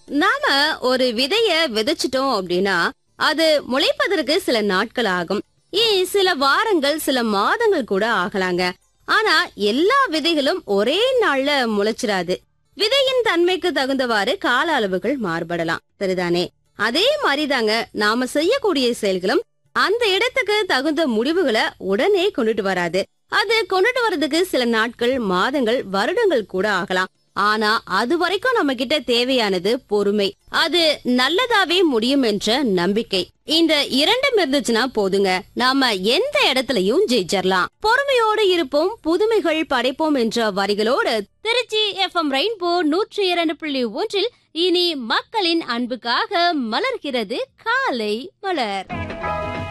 நாம ஒரு விதைய விதைச்சிட்டோம் அப்படின்னா அது முளைப்பதற்கு சில நாட்கள் ஆகும் ஏன் சில வாரங்கள் சில மாதங்கள் கூட ஆகலாங்க ஆனா எல்லா விதைகளும் ஒரே நாள்ல முளைச்சிடாது விதையின் தன்மைக்கு தகுந்தவாறு கால அளவுகள் மாறுபடலாம் சரிதானே அதே மாதிரிதாங்க நாம செய்யக்கூடிய செயல்களும் அந்த இடத்துக்கு தகுந்த முடிவுகளை உடனே கொண்டுட்டு வராது அது கொண்டுட்டு வர்றதுக்கு சில நாட்கள் மாதங்கள் வருடங்கள் கூட ஆகலாம் ஆனா அது வரைக்கும் நம்ம கிட்ட தேவையானது பொறுமை அது நல்லதாவே முடியும் என்ற நம்பிக்கை இந்த இரண்டும் இருந்துச்சுன்னா போதுங்க நாம எந்த இடத்துலயும் ஜெயிச்சிடலாம் பொறுமையோடு இருப்போம் புதுமைகள் படைப்போம் என்ற வரிகளோடு திருச்சி எஃப்எம் ரெயின்போ நூற்றி இரண்டு புள்ளி ஒன்றில் இனி மக்களின் அன்புக்காக மலர்கிறது காலை மலர்